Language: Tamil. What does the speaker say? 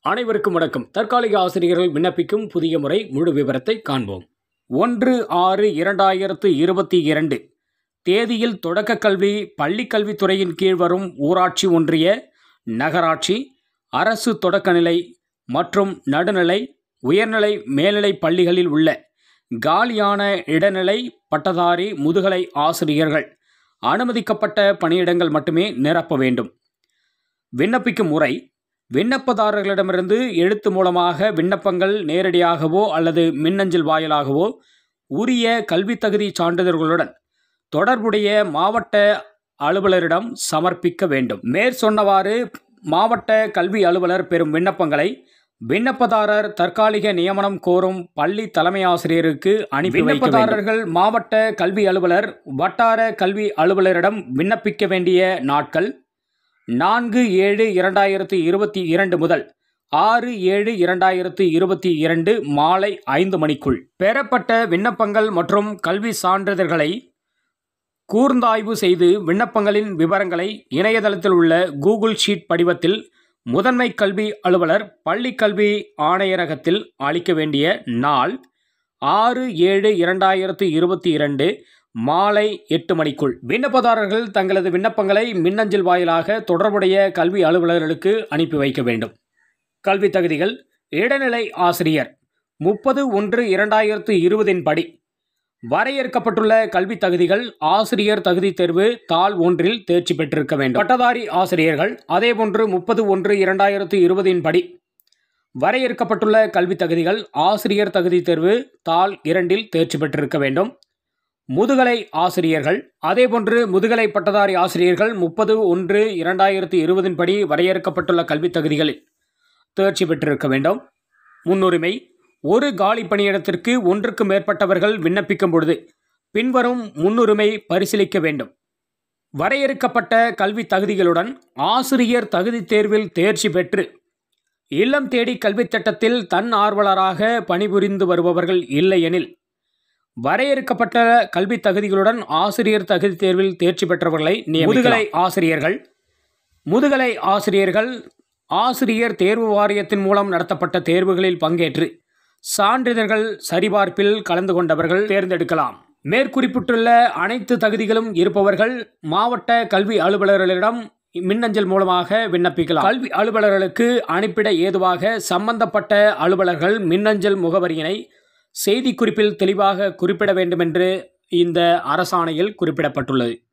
அனைவருக்கும் வணக்கம் தற்காலிக ஆசிரியர்கள் விண்ணப்பிக்கும் புதிய முறை முழு விவரத்தை காண்போம் ஒன்று ஆறு இரண்டாயிரத்து இருபத்தி இரண்டு தேதியில் தொடக்க கல்வி பள்ளிக் கல்வித்துறையின் கீழ் வரும் ஊராட்சி ஒன்றிய நகராட்சி அரசு தொடக்கநிலை மற்றும் நடுநிலை உயர்நிலை மேல்நிலை பள்ளிகளில் உள்ள காலியான இடைநிலை பட்டதாரி முதுகலை ஆசிரியர்கள் அனுமதிக்கப்பட்ட பணியிடங்கள் மட்டுமே நிரப்ப வேண்டும் விண்ணப்பிக்கும் முறை விண்ணப்பதாரர்களிடமிருந்து எழுத்து மூலமாக விண்ணப்பங்கள் நேரடியாகவோ அல்லது மின்னஞ்சல் வாயிலாகவோ உரிய கல்வித் தகுதி சான்றிதழ்களுடன் தொடர்புடைய மாவட்ட அலுவலரிடம் சமர்ப்பிக்க வேண்டும் மேற்சொன்னவாறு மாவட்ட கல்வி அலுவலர் பெறும் விண்ணப்பங்களை விண்ணப்பதாரர் தற்காலிக நியமனம் கோரும் பள்ளி தலைமை ஆசிரியருக்கு அனுப்பி விண்ணப்பதாரர்கள் மாவட்ட கல்வி அலுவலர் வட்டார கல்வி அலுவலரிடம் விண்ணப்பிக்க வேண்டிய நாட்கள் நான்கு ஏழு இரண்டாயிரத்து இருபத்தி இரண்டு முதல் ஆறு ஏழு இரண்டாயிரத்து இருபத்தி இரண்டு மாலை ஐந்து மணிக்குள் பெறப்பட்ட விண்ணப்பங்கள் மற்றும் கல்வி சான்றிதழ்களை கூர்ந்தாய்வு செய்து விண்ணப்பங்களின் விவரங்களை இணையதளத்தில் உள்ள கூகுள் ஷீட் படிவத்தில் முதன்மை கல்வி அலுவலர் பள்ளி கல்வி ஆணையரகத்தில் அளிக்க வேண்டிய நாள் ஆறு ஏழு இரண்டாயிரத்து இருபத்தி இரண்டு மாலை எட்டு மணிக்குள் விண்ணப்பதாரர்கள் தங்களது விண்ணப்பங்களை மின்னஞ்சல் வாயிலாக தொடர்புடைய கல்வி அலுவலர்களுக்கு அனுப்பி வைக்க வேண்டும் கல்வி தகுதிகள் இடைநிலை ஆசிரியர் முப்பது ஒன்று இரண்டாயிரத்து இருபதின் படி வரையறுக்கப்பட்டுள்ள கல்வி தகுதிகள் ஆசிரியர் தகுதி தேர்வு தாள் ஒன்றில் தேர்ச்சி பெற்றிருக்க வேண்டும் பட்டதாரி ஆசிரியர்கள் அதேபோன்று முப்பது ஒன்று இரண்டாயிரத்து இருபதின் படி வரையறுக்கப்பட்டுள்ள கல்வி தகுதிகள் ஆசிரியர் தகுதி தேர்வு தாள் இரண்டில் தேர்ச்சி பெற்றிருக்க வேண்டும் முதுகலை ஆசிரியர்கள் அதேபோன்று முதுகலை பட்டதாரி ஆசிரியர்கள் முப்பது ஒன்று இரண்டாயிரத்து இருபதின் படி வரையறுக்கப்பட்டுள்ள கல்வித் தகுதிகளில் தேர்ச்சி பெற்றிருக்க வேண்டும் முன்னுரிமை ஒரு காலி பணியிடத்திற்கு ஒன்றுக்கு மேற்பட்டவர்கள் விண்ணப்பிக்கும் பொழுது பின்வரும் முன்னுரிமை பரிசீலிக்க வேண்டும் வரையறுக்கப்பட்ட கல்வி தகுதிகளுடன் ஆசிரியர் தகுதி தேர்வில் தேர்ச்சி பெற்று இல்லம் தேடி கல்வித் திட்டத்தில் தன் ஆர்வலராக பணிபுரிந்து வருபவர்கள் இல்லையெனில் வரையறுக்கப்பட்ட கல்வி தகுதிகளுடன் ஆசிரியர் தகுதி தேர்வில் தேர்ச்சி பெற்றவர்களை முதுகலை ஆசிரியர்கள் முதுகலை ஆசிரியர்கள் ஆசிரியர் தேர்வு வாரியத்தின் மூலம் நடத்தப்பட்ட தேர்வுகளில் பங்கேற்று சான்றிதழ்கள் சரிபார்ப்பில் கலந்து கொண்டவர்கள் தேர்ந்தெடுக்கலாம் மேற்குறிப்பிட்டுள்ள அனைத்து தகுதிகளும் இருப்பவர்கள் மாவட்ட கல்வி அலுவலர்களிடம் மின்னஞ்சல் மூலமாக விண்ணப்பிக்கலாம் கல்வி அலுவலர்களுக்கு அனுப்பிட ஏதுவாக சம்பந்தப்பட்ட அலுவலர்கள் மின்னஞ்சல் முகவரியினை செய்திக்குறிப்பில் தெளிவாக குறிப்பிட வேண்டும் என்று இந்த அரசாணையில் குறிப்பிடப்பட்டுள்ளது